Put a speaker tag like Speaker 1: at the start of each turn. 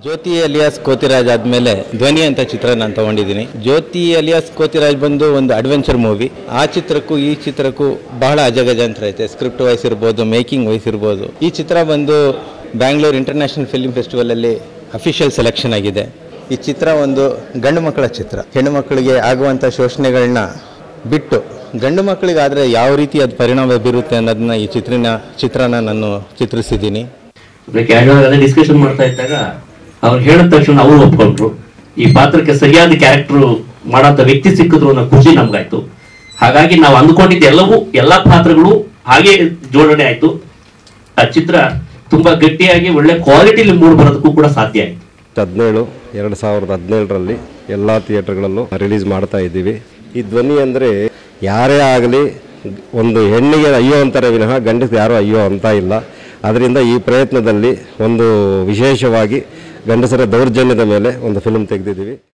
Speaker 1: ಜ್ಯೋತಿ alias Kothiraj ಆದಮೇಲೆ ಧ್ವನಿ ಅಂತ ಚಿತ್ರ ನಾನು ತಗೊಂಡಿದ್ದೀನಿ ಜ್ಯೋತಿ ಅಲಿಯಾಸ್ ಕೋತಿರಾಜ್ ಬಂದು ಒಂದು ಅಡ್ವೆಂಚರ್ ಮೂವಿ ಆ ಚಿತ್ರಕ್ಕೂ ಈ ಚಿತ್ರಕ್ಕೂ ಬಹಳ ಅಜಗಜಾಂತರ ಐತೆ ಸ್ಕ್ರಿಪ್ಟ್ ವೈಸ್ ಇರ್ಬೋದು ಮೇಕಿಂಗ್ ವೈಸ್ ಇರ್ಬೋದು ಈ ಚಿತ್ರ ಬಂದು ಬ್ಯಾಂಗ್ಳೂರ್ ಇಂಟರ್ನ್ಯಾಷನಲ್ ಫಿಲ್ಮ್ ಫೆಸ್ಟಿವಲಲ್ಲಿ ಅಫಿಷಿಯಲ್ ಸೆಲೆಕ್ಷನ್ ಆಗಿದೆ ಈ ಚಿತ್ರ ಒಂದು ಗಂಡು ಮಕ್ಕಳ ಚಿತ್ರ ಹೆಣ್ಣು ಮಕ್ಕಳಿಗೆ ಆಗುವಂಥ ಶೋಷಣೆಗಳನ್ನ ಬಿಟ್ಟು ಗಂಡು ಮಕ್ಕಳಿಗೆ ಆದರೆ ಯಾವ ರೀತಿ ಅದು ಪರಿಣಾಮ ಬೀರುತ್ತೆ ಅನ್ನೋದನ್ನ ಈ ಚಿತ್ರಿನ ಚಿತ್ರನ ನಾನು ಚಿತ್ರಿಸಿದ್ದೀನಿ
Speaker 2: ಕ್ಯಾಶುವಲ್ ಅದೇ ಡಿಸ್ಕಷನ್ ಮಾಡ್ತಾ ಇದ್ದಾಗ ಅವ್ರು ಹೇಳಿದ ತಕ್ಷಣ ಅವರು ಒಪ್ಕೊಂಡ್ರು ಈ ಪಾತ್ರಕ್ಕೆ ಸರಿಯಾದ ಕ್ಯಾರೆಕ್ಟರ್ ಮಾಡಂತ ವ್ಯಕ್ತಿ ಸಿಕ್ಕಿದ್ರು ಅನ್ನೋ ಖುಷಿ ನಮ್ಗಾಯ್ತು ಹಾಗಾಗಿ ನಾವು ಅಂದ್ಕೊಂಡಿದ್ದ ಎಲ್ಲವೂ ಎಲ್ಲಾ ಪಾತ್ರಗಳು ಹಾಗೆ ಜೋಡಣೆ ಆಯ್ತು ಆ ಚಿತ್ರ ತುಂಬಾ ಗಟ್ಟಿಯಾಗಿ ಒಳ್ಳೆ ಕ್ವಾಲಿಟಿಲಿ ಮೂಡ್ ಬರೋದಕ್ಕೂ ಕೂಡ ಸಾಧ್ಯ ಆಯ್ತು
Speaker 3: ಹದಿನೇಳು ಎರಡು ಸಾವಿರದ ಹದಿನೇಳರಲ್ಲಿ ಎಲ್ಲ ಥಿಯೇಟರ್ಗಳಲ್ಲೂ ರಿಲೀಸ್ ಮಾಡ್ತಾ ಇದ್ದೀವಿ ಈ ಧ್ವನಿ ಅಂದರೆ ಯಾರೇ ಆಗಲಿ ಒಂದು ಹೆಣ್ಣಿಗೆ ಅಯ್ಯೋ ಅಂತಾರೆ ವಿನಃ ಗಂಡಸ್ಗೆ ಯಾರೂ ಅಯ್ಯೋ ಅಂತ ಇಲ್ಲ ಅದರಿಂದ ಈ ಪ್ರಯತ್ನದಲ್ಲಿ ಒಂದು ವಿಶೇಷವಾಗಿ ಗಂಡಸರ ದೌರ್ಜನ್ಯದ ಮೇಲೆ ಒಂದು ಫಿಲ್ಮ್ ತೆಗೆದಿದ್ದೀವಿ